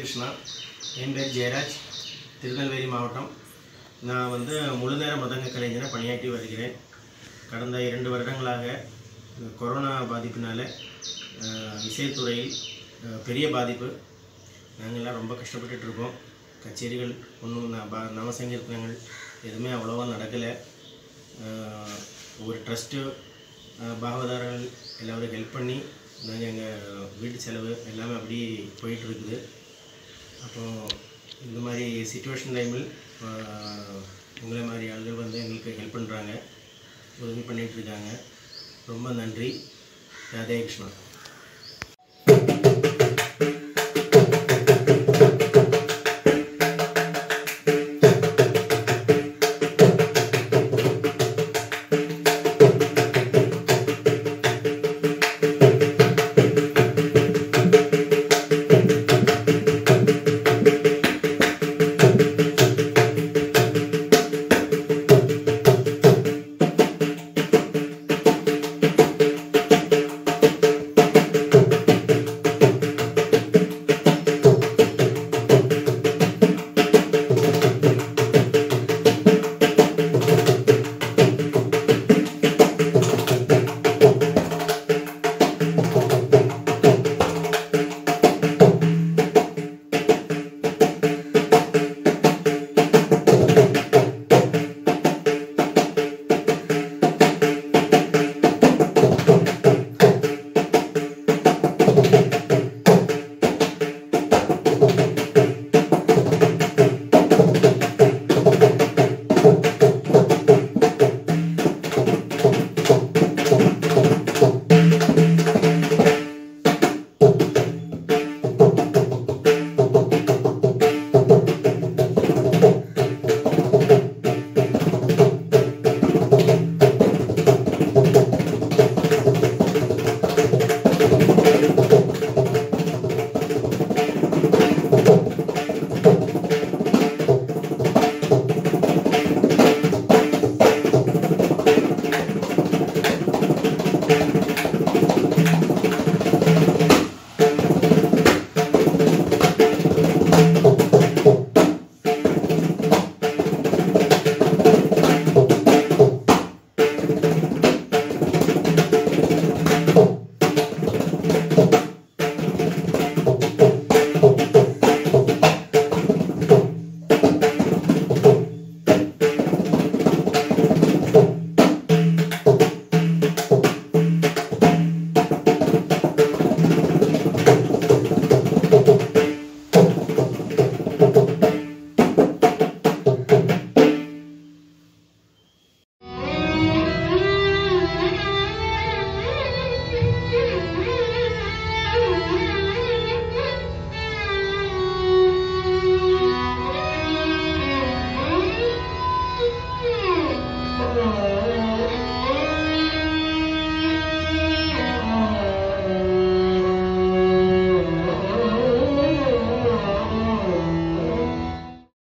கிருஷ்ணா என் பேர் ஜெயராஜ் திருநெல்வேலி மாவட்டம் நான் வந்து முழுநேர மதங்க கலைஞரை பணியாற்றி வருகிறேன் கடந்த இரண்டு வருடங்களாக இந்த கொரோனா பாதிப்பினால் இசைத்துறையில் அஹ், பெரிய பாதிப்பு நாங்கள்லாம் ரொம்ப கஷ்டப்பட்டுட்டு இருக்கோம் கச்சேரிகள் ஒன்றும் நவசங்கீர்த்தனங்கள் எதுவுமே அவ்வளோவா நடக்கலை ஒரு ட்ரஸ்ட்டு பாகவதாரர்கள் எல்லோரும் ஹெல்ப் பண்ணி நாங்கள் எங்கள் வீட்டு செலவு எல்லாமே அப்படி போயிட்டு இருக்குது அப்போ இந்த மாதிரி சுச்சுவேஷன் டைமில் உங்களை மாதிரி ஆளுகள் வந்து எங்களுக்கு ஹெல்ப் பண்ணுறாங்க உதவி பண்ணிட்டு இருக்காங்க ரொம்ப நன்றி ராதே கிருஷ்ணா Thank you.